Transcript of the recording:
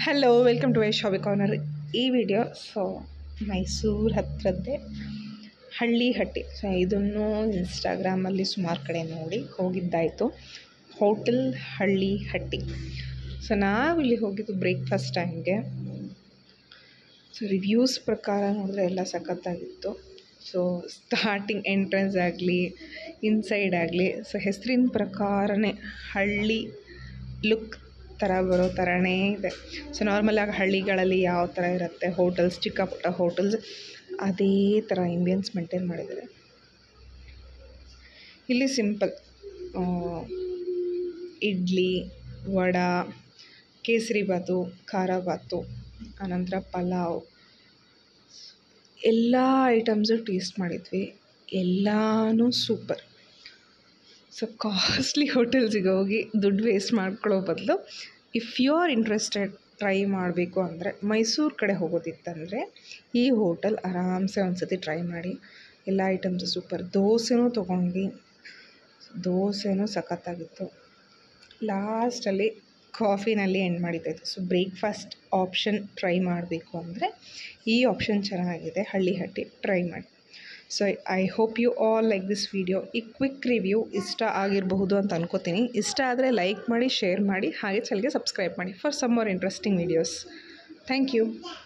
hello welcome to ವೈ ಶಾಬಿ corner ಈ ವಿಡಿಯೋ ಸೊ ಮೈಸೂರು ಹತ್ರದ್ದೇ ಹಳ್ಳಿ ಹಟ್ಟಿ ಸೊ ಇದನ್ನು ಇನ್ಸ್ಟಾಗ್ರಾಮಲ್ಲಿ ಸುಮಾರು ಕಡೆ ನೋಡಿ ಹೋಗಿದ್ದಾಯಿತು ಹೋಟೆಲ್ ಹಳ್ಳಿ ಹಟ್ಟಿ ಸೊ ನಾವಿಲ್ಲಿ ಹೋಗಿದ್ದು ಬ್ರೇಕ್ಫಾಸ್ಟ್ ಟೈಮ್ಗೆ ಸೊ ರಿವ್ಯೂಸ್ ಪ್ರಕಾರ ನೋಡಿದ್ರೆ ಎಲ್ಲ ಸಖತ್ತಾಗಿತ್ತು ಸೊ ಸ್ಟಾರ್ಟಿಂಗ್ ಎಂಟ್ರೆನ್ಸ್ ಆಗಲಿ ಇನ್ಸೈಡ್ ಆಗಲಿ ಸೊ ಹೆಸರಿನ ಪ್ರಕಾರನೇ ಹಳ್ಳಿ ಲುಕ್ ಥರ ಬರೋ ಥರನೇ ಇದೆ ಸೊ ನಾರ್ಮಲಾಗಿ ಹಳ್ಳಿಗಳಲ್ಲಿ ಯಾವ ಥರ ಇರುತ್ತೆ ಹೋಟೆಲ್ಸ್ ಚಿಕ್ಕ ಪುಟ್ಟ ಹೋಟೆಲ್ಸ್ ಅದೇ ಥರ ಇಂಬಿಯನ್ಸ್ ಮೇಂಟೈನ್ ಮಾಡಿದ್ದಾರೆ ಇಲ್ಲಿ ಸಿಂಪಲ್ ಇಡ್ಲಿ ವಡಾ ಕೇಸರಿ ಬಾತು ಖಾರ ಬಾತು ಆನಂತರ ಪಲಾವ್ ಎಲ್ಲ ಐಟಮ್ಸು ಟೇಸ್ಟ್ ಮಾಡಿದ್ವಿ ಎಲ್ಲನೂ ಸೂಪರ್ ಸೊ ಕಾಸ್ಟ್ಲಿ ಹೋಟೆಲ್ಸಿಗೆ ಹೋಗಿ ದುಡ್ಡು ವೇಸ್ಟ್ ಮಾಡ್ಕೊಳ್ಳೋ ಬದಲು if you are interested try ಮಾಡಬೇಕು ಅಂದರೆ ಮೈಸೂರು ಕಡೆ ಹೋಗೋದಿತ್ತಂದರೆ ಈ ಹೋಟೆಲ್ ಆರಾಮ್ಸೆ ಒಂದು ಸತಿ ಟ್ರೈ ಮಾಡಿ ಎಲ್ಲ ಐಟಮ್ಸು ಸೂಪರ್ ದೋಸೆನೂ ತೊಗೊಂಡ್ವಿ ದೋಸೆನೂ ಸಖತ್ತಾಗಿತ್ತು ಲಾಸ್ಟಲ್ಲಿ ಕಾಫಿನಲ್ಲಿ ಎಂಡ್ ಮಾಡಿದ್ದಾಯಿತು ಸೊ ಬ್ರೇಕ್ಫಾಸ್ಟ್ ಆಪ್ಷನ್ ಟ್ರೈ ಮಾಡಬೇಕು ಅಂದರೆ ಈ ಆಪ್ಷನ್ ಚೆನ್ನಾಗಿದೆ ಹಳ್ಳಿ ಹಟ್ಟಿ ಟ್ರೈ ಮಾಡಿ so I hope you all like this video ಈ ಕ್ವಿಕ್ ರಿವ್ಯೂ ಇಷ್ಟ ಆಗಿರಬಹುದು ಅಂತ ಅನ್ಕೋತೀನಿ ಇಷ್ಟ ಆದರೆ ಲೈಕ್ ಮಾಡಿ ಶೇರ್ ಮಾಡಿ ಹಾಗೆ ಚಾನಲ್ಗೆ ಸಬ್ಸ್ಕ್ರೈಬ್ ಮಾಡಿ for some more interesting videos thank you